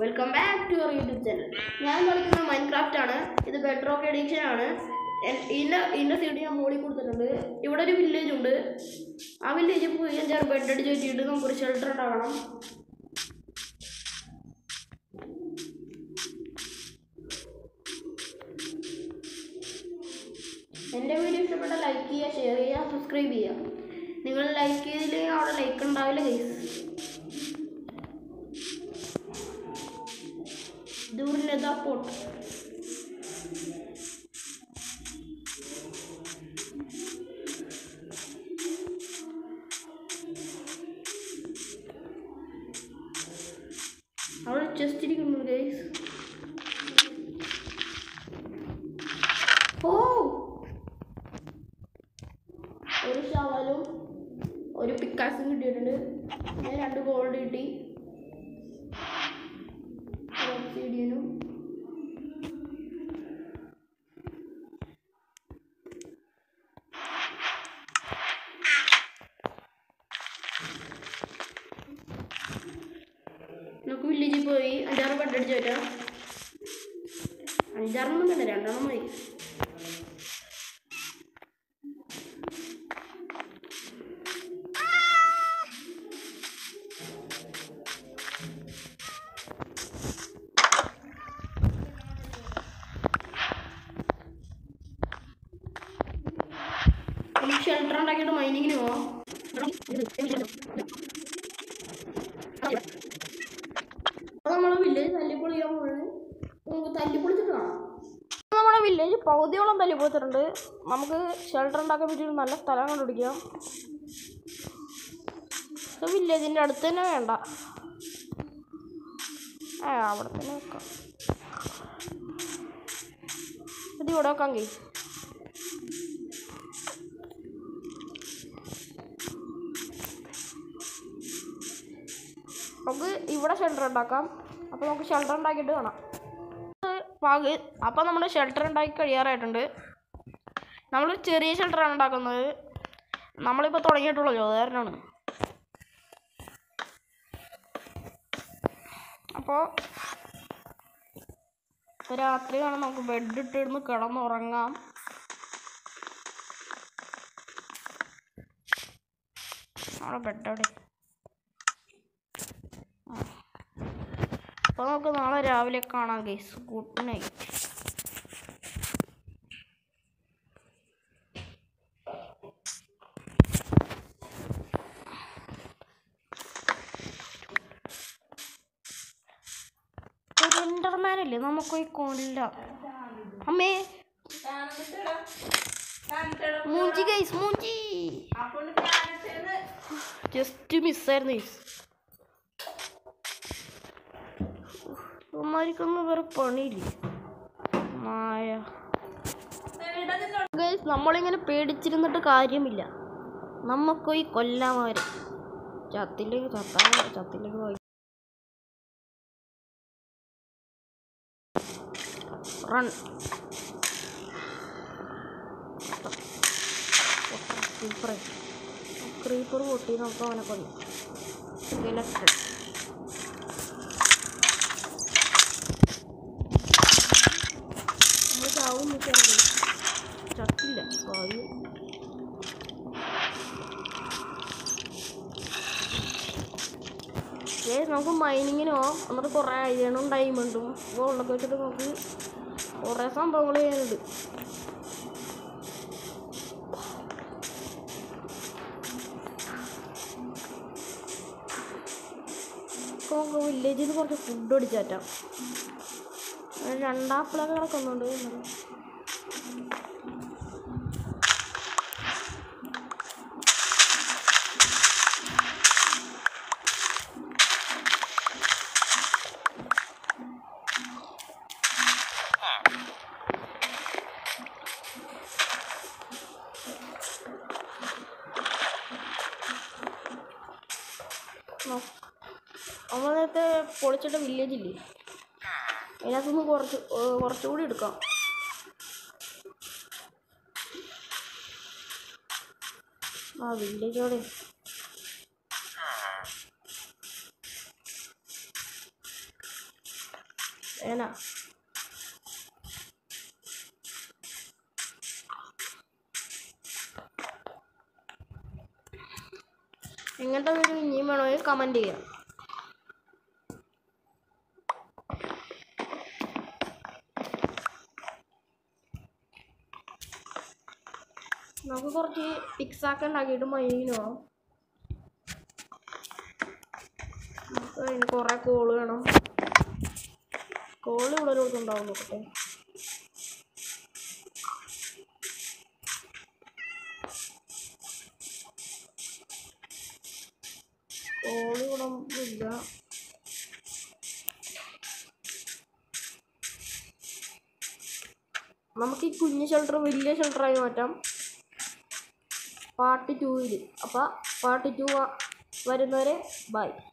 welcome back to your YouTube channel ഞാൻ കളിക്കുന്ന Minecraft ആണ് ഇത് ബെഡ് റോക്ക് എഡിഷൻ ആണ് എൻ- ഇതിന്റെ ഇതിന്റെ സൈഡ് ഞാൻ മോളിൽ കൊടുത്തിട്ടുണ്ട് ഇവിടെ ഒരു വില്ലേജ് ഉണ്ട് ആ വില്ലേജിൽ പോയി ഞാൻ ബെഡ് അടിച്ച് വെച്ചിട്ട് നമുക്കൊരു ഷെൽട്ടർ ഉണ്ടാകണം എൻ്റെ വീഡിയോ ഇഷ്ടപ്പെട്ട ലൈക്ക് ചെയ്യുക ഷെയർ ചെയ്യുക സബ്സ്ക്രൈബ് ചെയ്യുക നിങ്ങൾ ലൈക്ക് ചെയ്തില്ലെങ്കിൽ അവിടെ ലൈക്ക് ഉണ്ടാവില്ല ഗൈസ് ദൂരിനെതാ പോട്ട് അവിടെ ചെസ്റ്റ് ഇരിക്കുന്നു ഗൈസ് ഓ ഒരു ഷവലും ഒരു പിക്കാസും കിട്ടിയിട്ടുണ്ട് പിന്നെ രണ്ട് ഗോൾഡ് കിട്ടി ഒരു ഒബ്സിഡിയനും നമുക്ക് വില്ലേജിൽ പോയി അഞ്ചാറ് ബെഡ് അടിച്ച് വരാം അഞ്ചാറെണ്ണം വേണ്ട രണ്ടെണ്ണം മതി നമുക്ക് ഷെൽട്ടർ ഉണ്ടാക്കിയിട്ട് മൈനിങ്ങിന് പോവാം അപ്പോൾ നമ്മളെ വില്ലേജ് തല്ലിപ്പൊളിയാൻ പോകുന്നത് നമുക്ക് തല്ലിപ്പൊളിച്ചിട്ട് കാണാം അപ്പോൾ നമ്മുടെ വില്ലേജ് പകുതിയോളം തല്ലിപ്പൊളിച്ചിട്ടുണ്ട് നമുക്ക് ഷെൽട്ടർ ഉണ്ടാക്കാൻ പറ്റിയൊരു നല്ല സ്ഥലം കണ്ടുപിടിക്കാം ഇത് വില്ലേജിൻ്റെ അടുത്ത് തന്നെ വേണ്ട ആ അവിടെ തന്നെ വെക്കാം ഇത് ഇവിടെ വെക്കാം കേ നമുക്ക് ഇവിടെ ഷെൽട്ടർ ഉണ്ടാക്കാം അപ്പോൾ നമുക്ക് ഷെൽട്ടർ ഉണ്ടാക്കിയിട്ട് കാണാം പാക് അപ്പോൾ നമ്മുടെ ഷെൽട്ടർ ഉണ്ടാക്കി കഴിയാറായിട്ടുണ്ട് നമ്മൾ ചെറിയ ഷെൽട്ടറാണ് ഉണ്ടാക്കുന്നത് നമ്മളിപ്പോൾ തുടങ്ങിയിട്ടുള്ളല്ലോ അത് കാരണമാണ് അപ്പോൾ രാത്രിയാണ് നമുക്ക് ബെഡ് ഇട്ടിരുന്ന് കിടന്നുറങ്ങാം നമ്മുടെ ബെഡ് എവിടെ അപ്പോൾ നമുക്ക് നാളെ രാവിലെ കാണാം ഗൈസ് ഗുഡ് നൈറ്റ് ഒരു എൻ്റർമാൻ അല്ലേ നമുക്ക് പോയി കൊല്ലാം അമ്മേ മൂഞ്ചി ഗൈസ് മൂഞ്ചി ജസ്റ്റ് മിസ്സായിരുന്നു ഗൈസ് അമ്മമാർക്കൊന്നും വേറെ പണിയില്ലേ മായ ഗൈസ് നമ്മളിങ്ങനെ പേടിച്ചിരുന്നിട്ട് കാര്യമില്ല നമുക്കൊയി കൊല്ലാം അവരെ ചത്തിലേക്ക് ചത്താ ചത്തിലേക്ക് പോയി റൺ ക്രീപ്പർ ക്രീപ്പർ പൊട്ടി നമുക്ക് അവനെ കൊന്നു ഇലക്ട്രിക് നമ്മൾ ചാവും മിക്കവാറും ചത്തില്ല കാര്യം ഏ നമുക്ക് മൈനിങ്ങിനോ എന്നിട്ട് കുറേ അയ്യണും ഡയമണ്ടും ഗോൾഡൊക്കെ വെച്ചിട്ട് നമുക്ക് കുറേ സംഭവങ്ങൾ ചെയ്യാനുണ്ട് ഇപ്പോൾ നമുക്ക് വില്ലേജിൽ നിന്ന് കുറച്ച് ഫുഡ് അടിച്ചാറ്റാം രണ്ടാപ്പിളൊക്കെ കിടക്കുന്നുണ്ട് നമ്മൾ നേരത്തെ പൊളിച്ചിട്ട വില്ലേജ് ഇല്ലേ അതിനകത്തുനിന്ന് കുറച്ച് ഏർ കുറച്ചുകൂടി എടുക്കാം ആ വില്ലേജോടെ ഏനാ എങ്ങനത്തെ വീഡിയോ ഇനിയും വേണമെങ്കിൽ കമൻറ്റ് ചെയ്യാം നമുക്ക് കുറച്ച് പിക്സാക്ക് ഉണ്ടാക്കിയിട്ട് മൈനോ നമുക്ക് അതിന് കുറേ കോള് വേണം കോള് ഇവിടെ ഒരു ഉണ്ടാവും നോക്കട്ടെ കോള് ഇവിടെ ഇല്ല നമുക്ക് ഈ കുഞ്ഞു ഷെൽട്ടർ വലിയ ഷെൽട്ടറായി മാറ്റാം പാർട്ട് ടൂവിൽ അപ്പോൾ പാർട്ട് ടു വരുന്നവരെ ബൈ